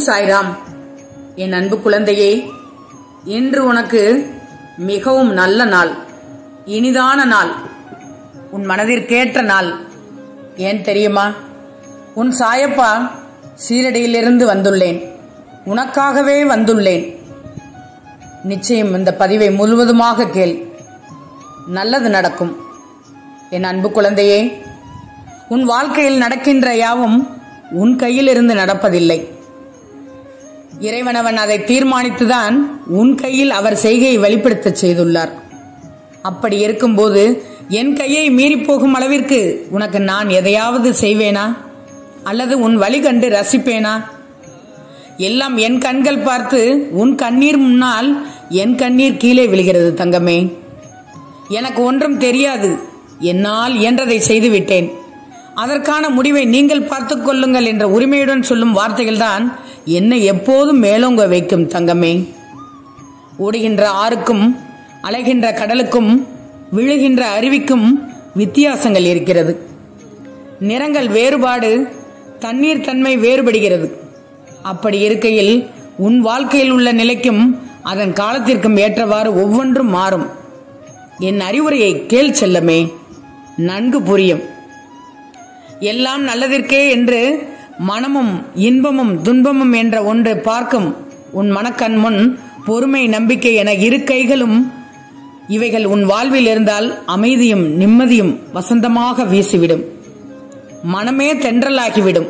சாய்ராம் என் அன்பு குழந்தையே இன்று உனக்கு மிகவும் நல்ல நாள் இனிதான நாள் உன் மனதிற்கேற்ற நாள் ஏன் தெரியுமா உன் சாயப்பா சீரடியிலிருந்து வந்துள்ளேன் உனக்காகவே வந்துள்ளேன் நிச்சயம் இந்த பதிவை முழுவதுமாக கேள் நல்லது நடக்கும் என் அன்பு குழந்தையே உன் வாழ்க்கையில் நடக்கின்ற யாவும் உன் கையில் இருந்து நடப்பதில்லை இறைவனவன் அதை தீர்மானித்துதான் உன் கையில் அவர் செய்கையை வெளிப்படுத்தச் செய்துள்ளார் அப்படி இருக்கும்போது என் கையை மீறி போகும் அளவிற்கு உனக்கு நான் எதையாவது செய்வேனா அல்லது உன் வழி கண்டு ரசிப்பேனா எல்லாம் என் கண்கள் பார்த்து உன் கண்ணீர் முன்னால் என் கண்ணீர் கீழே விழுகிறது தங்கமே எனக்கு ஒன்றும் தெரியாது என்னால் இயன்றதை செய்துவிட்டேன் அதற்கான முடிவை நீங்கள் பார்த்துக் கொள்ளுங்கள் என்ற உரிமையுடன் சொல்லும் வார்த்தைகள்தான் என்னை எப்போதும் மேலோங்க வைக்கும் தங்கமே ஓடுகின்ற ஆறுக்கும் அலைகின்ற கடலுக்கும் விழுகின்ற அருவிக்கும் வித்தியாசங்கள் இருக்கிறது நிறங்கள் வேறுபாடு தண்ணீர் தன்மை வேறுபடுகிறது அப்படி இருக்கையில் உன் வாழ்க்கையில் உள்ள நிலைக்கும் அதன் காலத்திற்கும் ஏற்றவாறு ஒவ்வொன்றும் மாறும் என் அறிவுரையை கேள் செல்லமே நன்கு புரியும் எல்லாம் நல்லதற்கே என்று மனமும் இன்பமும் துன்பமும் என்ற ஒன்று பார்க்கும் உன் மனக்கண் முன் பொறுமை நம்பிக்கை என இரு கைகளும் இவைகள் உன் வாழ்வில் இருந்தால் அமைதியும் நிம்மதியும் வசந்தமாக வீசிவிடும் மனமே தென்றலாகிவிடும்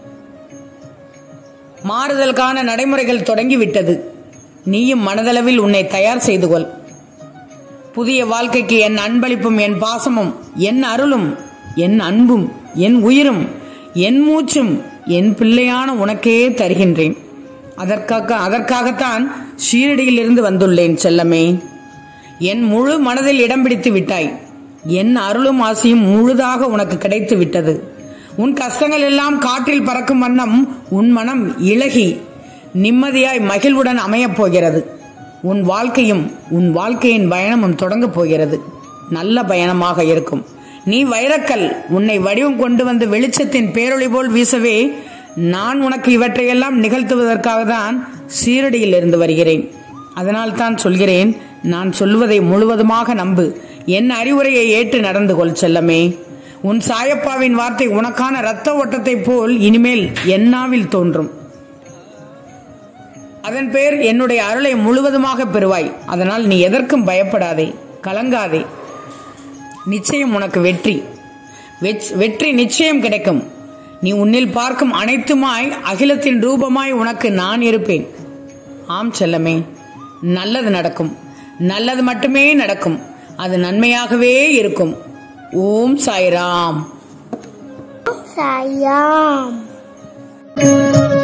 மாறுதலுக்கான நடைமுறைகள் தொடங்கிவிட்டது நீயும் மனதளவில் உன்னை தயார் செய்து கொள் புதிய வாழ்க்கைக்கு என் அன்பளிப்பும் என் பாசமும் என் அருளும் என் அன்பும் என் உயிரும் என் மூச்சும் என் பிள்ளையான உனக்கே தருகின்றேன் அதற்காக அதற்காகத்தான் ஷீரடியில் இருந்து வந்துள்ளேன் செல்லமே என் முழு மனதில் இடம் பிடித்து விட்டாய் என் அருளும் ஆசையும் முழுதாக உனக்கு கிடைத்து விட்டது உன் கஷ்டங்கள் எல்லாம் காற்றில் பறக்கும் வண்ணம் உன் மனம் இழகி நிம்மதியாய் மகிழ்வுடன் அமையப் போகிறது உன் வாழ்க்கையும் உன் வாழ்க்கையின் பயணமும் தொடங்கப் போகிறது நல்ல பயணமாக இருக்கும் நீ வைரக்கல் உன்னை வடிவம் கொண்டு வந்து வெளிச்சத்தின் பேரொளி போல் வீசவே நான் உனக்கு இவற்றையெல்லாம் நிகழ்த்துவதற்காக தான் சீரடியில் இருந்து வருகிறேன் அதனால் தான் சொல்கிறேன் நான் சொல்வதை முழுவதுமாக நம்பு என் அறிவுரையை ஏற்று நடந்து கொள் செல்லமே உன் சாயப்பாவின் வார்த்தை உனக்கான இரத்த ஓட்டத்தைப் போல் இனிமேல் என்னாவில் தோன்றும் அதன் பேர் என்னுடைய அருளை முழுவதுமாக பெறுவாய் அதனால் நீ எதற்கும் பயப்படாதே கலங்காதே நிச்சயம் உனக்கு வெற்றி வெச்- வெற்றி நிச்சயம் கிடைக்கும் நீ உன்னில் பார்க்கும் அனைத்துமாய் அகிலத்தின் ரூபமாய் உனக்கு நான் இருப்பேன் ஆம் செல்லமே நல்லது நடக்கும் நல்லது மட்டுமே நடக்கும் அது நன்மையாகவே இருக்கும் ஓம் சாய்ராம் சாயாம்